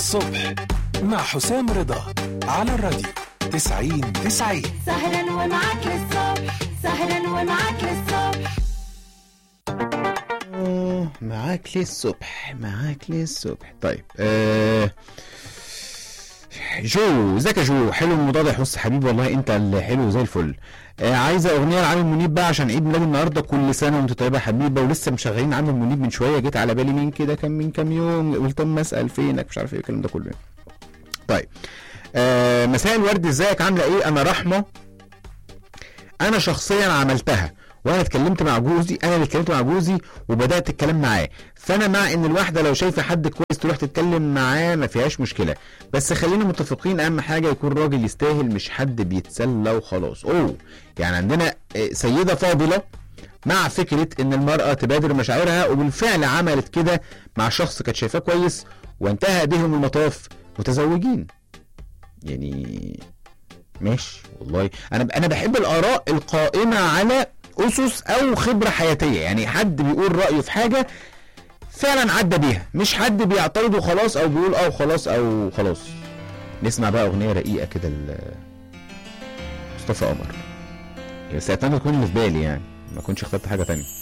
الصبح مع حسام رضا على الراديو 90 90 سهرا ومعاك للصبح سهرا ومعاك للصبح آه، معاك للصبح معاك للصبح طيب آه جو ازيك يا جو حلو الموضوع ده يا حس حبيبي والله انت اللي حلو زي الفل آه عايزه اغنيه لعامر منيب بقى عشان عيد ميلاد النهارده كل سنه وانت طيبه يا حبيبه ولسه مشغلين عامر منيب من شويه جيت على بالي مين كده كان من كام يوم قلت اما اسال فينك مش عارف ايه الكلام ده كله طيب آه مساء الورد ازيك عامله ايه انا رحمه انا شخصيا عملتها وانا اتكلمت مع جوزي انا اللي اتكلمت مع جوزي وبدات الكلام معاه فانا مع ان الواحده لو شايفه حد كويس تروح تتكلم معاه ما فيهاش مشكله بس خلينا متفقين اهم حاجه يكون راجل يستاهل مش حد بيتسلى وخلاص اوه يعني عندنا آه، سيده فاضله مع فكره ان المراه تبادر مشاعرها وبالفعل عملت كده مع شخص كانت شايفاه كويس وانتهى بهم المطاف متزوجين يعني ماشي والله انا انا بحب الاراء القائمه على اسس او خبره حياتيه يعني حد بيقول رايه في حاجه فعلا عدى بيها مش حد بيعترض وخلاص او بيقول اه وخلاص او خلاص نسمع بقى اغنيه رقيقه كده ل مصطفى قمر بس اتمنى تكون اللي في بالي يعني ما كنتش اخترت حاجه تانية